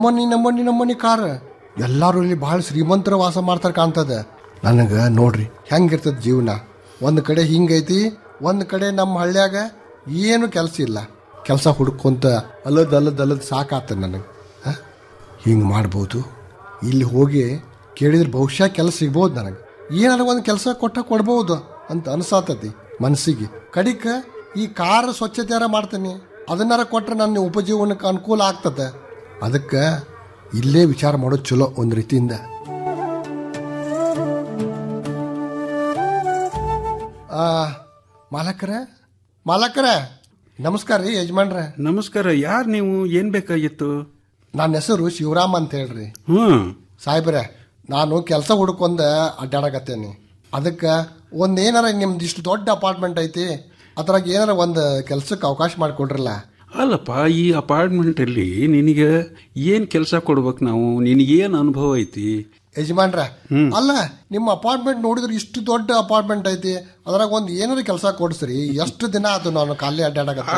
ನಮ್ಮನಿ ನಮ್ಮನಿ ನಮ್ಮನಿ car ಎಲ್ಲಾರು ಇಲ್ಲಿ ಬಹಳ ಶ್ರೀಮಂತರ ವಾಸ ಮಾಡ್ತಾರ ಕಾಣ್ತದ ನನಗ ನೋಡ್ರಿ ಹೆಂಗಿರ್ತದ ಜೀವನ ಒಂದ್ ಕಡೆ ಹಿಂಗೈತಿ ಒಂದ್ ಕಡೆ ನಮ್ಮ ಹಳ್ಳ್ಯಾಗ ಏನು ಕೆಲಸ ಇಲ್ಲ ಕೆಲಸ ಹುಡ್ಕೊಂತ ಅಲ್ಲದ್ ಅಲ್ಲದ್ ಅಲ್ಲದ್ ಸಾಕಾತ ನನಗೆ ಹಿಂಗೆ ಮಾಡ್ಬೋದು ಇಲ್ಲಿ ಹೋಗಿ ಕೇಳಿದ್ರೆ ಬಹುಶಃ ಕೆಲಸ ಸಿಗ್ಬೋದು ನನಗೆ ಏನಾರ ಒಂದು ಕೆಲಸ ಕೊಟ್ಟ ಕೊಡ್ಬೋದು ಅಂತ ಅನ್ಸಾತತಿ ಮನಸ್ಸಿಗೆ ಕಡಿಕ ಈ ಕಾರ್ ಸ್ವಚ್ಛತೆಯಾರ ಮಾಡ್ತೀನಿ ಅದನ್ನಾರ ಕೊಟ್ರೆ ನನ್ನ ಉಪಜೀವನಕ್ಕೆ ಅನುಕೂಲ ಆಗ್ತದೆ ಅದಕ್ಕೆ ಇಲ್ಲೇ ವಿಚಾರ ಮಾಡೋದು ಚಲೋ ಒಂದು ರೀತಿಯಿಂದ ಆ, ಮಾಲಕರ ಮಾಲಕರ ನಮಸ್ಕಾರ ರೀ ಯಜಮಾನ್ರೆ ನಮಸ್ಕಾರ ಯಾರು ನೀವು ಏನ್ ಬೇಕಾಗಿತ್ತು ನನ್ನ ಹೆಸರು ಶಿವರಾಮ್ ಅಂತ ಹೇಳ್ರಿ ಹ್ಮ್ ಸಾಹೇಬ್ರೆ ನಾನು ಕೆಲಸ ಹುಡ್ಕೊಂಡ ಅಡ್ಡಾಡಕತ್ತೇನಿ ಅದಕ್ಕೆ ಒಂದು ಏನಾರ ನಿಮ್ದು ಇಷ್ಟು ದೊಡ್ಡ ಅಪಾರ್ಟ್ಮೆಂಟ್ ಐತಿ ಅದ್ರಾಗ ಏನಾರ ಒಂದು ಕೆಲ್ಸಕ್ಕೆ ಅವಕಾಶ ಮಾಡಿಕೊಡ್ರಲ್ಲ ಅಲ್ಲಪ್ಪ ಈ ಅಪಾರ್ಟ್ಮೆಂಟ್ ಅಲ್ಲಿ ನಿನಗೆ ಏನ್ ಕೆಲಸ ಕೊಡ್ಬೇಕು ನಾವು ನಿನಗೇನ್ ಅನುಭವ ಐತಿ ಯಜಮಾನ್ರ ಅಲ್ಲ ನಿಮ್ಮ ಅಪಾರ್ಟ್ಮೆಂಟ್ ನೋಡಿದ್ರೆ ಇಷ್ಟು ದೊಡ್ಡ ಅಪಾರ್ಟ್ಮೆಂಟ್ ಐತಿ ಅದ್ರಾಗ ಒಂದು ಏನಾರ ಕೆಲಸ ಕೊಡಿಸ್ರಿ ಎಷ್ಟು ದಿನ ಆಯ್ತು ನಾನು ಖಾಲಿ ಅಡ್ಡಾಡಕತ್ತ